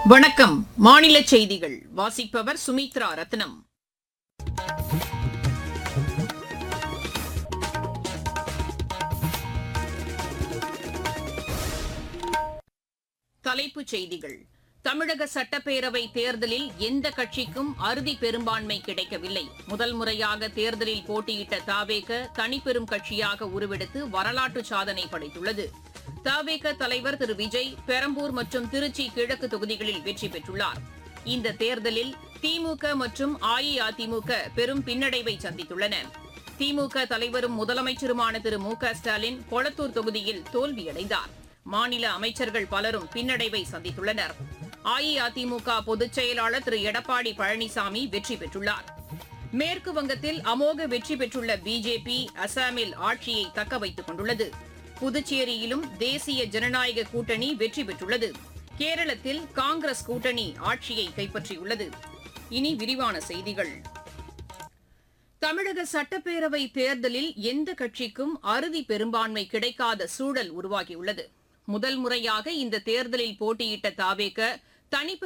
வணக்கம் மாநில செய்திகள் வாசிப்பவர் சுமித்ரா ரத்னம் தலைப்புச் செய்திகள் தமிழக சட்டப்பேரவை தேர்தலில் எந்த கட்சிக்கும் அறுதி பெரும்பான்மை கிடைக்கவில்லை முதல் முறையாக தேர்தலில் போட்டியிட்ட தாவேக தனிப்பெரும் கட்சியாக உருவெடுத்து வரலாற்று சாதனை படைத்துள்ளது தாவேக தலைவர் திரு விஜய் பெரம்பூர் மற்றும் திருச்சி கிழக்கு தொகுதிகளில் வெற்றி பெற்றுள்ளார் இந்த தேர்தலில் திமுக மற்றும் அஇஅதிமுக பெரும் பின்னடைவை சந்தித்துள்ளன திமுக தலைவரும் முதலமைச்சருமான திரு மு க ஸ்டாலின் கொளத்தூர் தொகுதியில் தோல்வியடைந்தார் மாநில அமைச்சர்கள் பலரும் பின்னடைவை சந்தித்துள்ளனர் அஇஅதிமுக பொதுச் செயலாளர் திரு எடப்பாடி பழனிசாமி வெற்றி பெற்றுள்ளார் மேற்கு வங்கத்தில் அமோக வெற்றி பெற்றுள்ள பிஜேபி அசாமில் ஆட்சியை தக்க வைத்துக் கொண்டுள்ளது புதுச்சேரியிலும் தேசிய ஜனநாயக கூட்டணி வெற்றி பெற்றுள்ளது கேரளத்தில் காங்கிரஸ் கூட்டணி ஆட்சியை கைப்பற்றியுள்ளது இனி விரிவான செய்திகள் தமிழக சட்டப்பேரவை தேர்தலில் எந்த கட்சிக்கும் அறுதி பெரும்பான்மை கிடைக்காத சூழல் உருவாகியுள்ளது முதல் முறையாக இந்த தேர்தலில் போட்டியிட்ட தாவேக தனிப்பெரும்